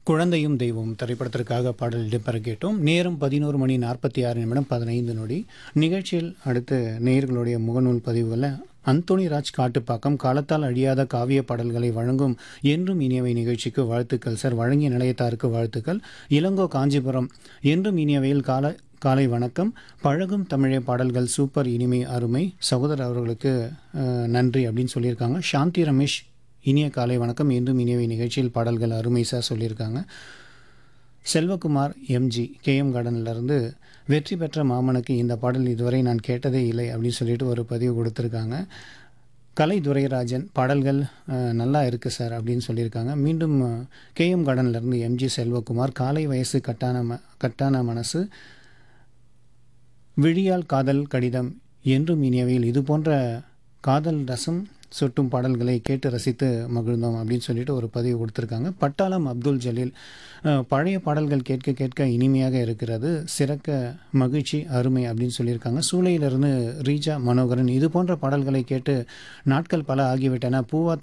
குழந்தையும் தெய்வம் திரைப்படத்திற்காக பாடல் இடம்பெற கேட்டோம் நேரம் பதினோரு மணி நாற்பத்தி ஆறு நிமிடம் பதினைந்து நொடி நிகழ்ச்சியில் அடுத்து நேயர்களுடைய முகநூல் பதிவுகளில் அந்தோணி ராஜ் காட்டுப்பாக்கம் காலத்தால் அழியாத காவிய பாடல்களை வழங்கும் என்றும் இனியவை நிகழ்ச்சிக்கு வாழ்த்துக்கள் சார் வழங்கிய நிலையத்தாருக்கு வாழ்த்துக்கள் இளங்கோ காஞ்சிபுரம் என்றும் இனியவையில் கால காலை வணக்கம் பழகும் தமிழே பாடல்கள் சூப்பர் இனிமை அருமை சகோதரர் அவர்களுக்கு அஹ், நன்றி அப்படின்னு சொல்லியிருக்காங்க சாந்தி ரமேஷ் இனிய காலை வணக்கம் என்றும் இனியவை நிகழ்ச்சியில் பாடல்கள் அருமை சார் சொல்லியிருக்காங்க செல்வகுமார் எம்ஜி கேஎம் கார்டன்லேருந்து வெற்றி பெற்ற மாமனுக்கு இந்த பாடல் இதுவரை நான் கேட்டதே இல்லை அப்படின்னு சொல்லிட்டு ஒரு பதிவு கொடுத்துருக்காங்க கலை துரைராஜன் பாடல்கள் அஹ், நல்லா இருக்குது சார் அப்படின்னு சொல்லியிருக்காங்க மீண்டும் கேஎம் கார்டன்லேருந்து எம்ஜி செல்வகுமார் காலை வயசு கட்டான ம கட்டான மனசு விழியால் காதல் கடிதம் என்றும் இனியவையில் இது போன்ற காதல் ரசம் சொட்டும் பாடல்களை கேட்டு ரசித்து மகிழ்ந்தோம் அப்படின்னு சொல்லிட்டு ஒரு பதிவு கொடுத்துருக்காங்க பட்டாளம் அப்துல் ஜலீல் அஹ், பழைய பாடல்கள் கேட்க கேட்க இனிமையாக இருக்கிறது சிறக்க மகிழ்ச்சி அருமை அப்படின்னு சொல்லியிருக்காங்க சூளையிலிருந்து ரீஜா மனோகரன் இது போன்ற பாடல்களை கேட்டு நாட்கள் பல ஆகிவிட்டன பூவா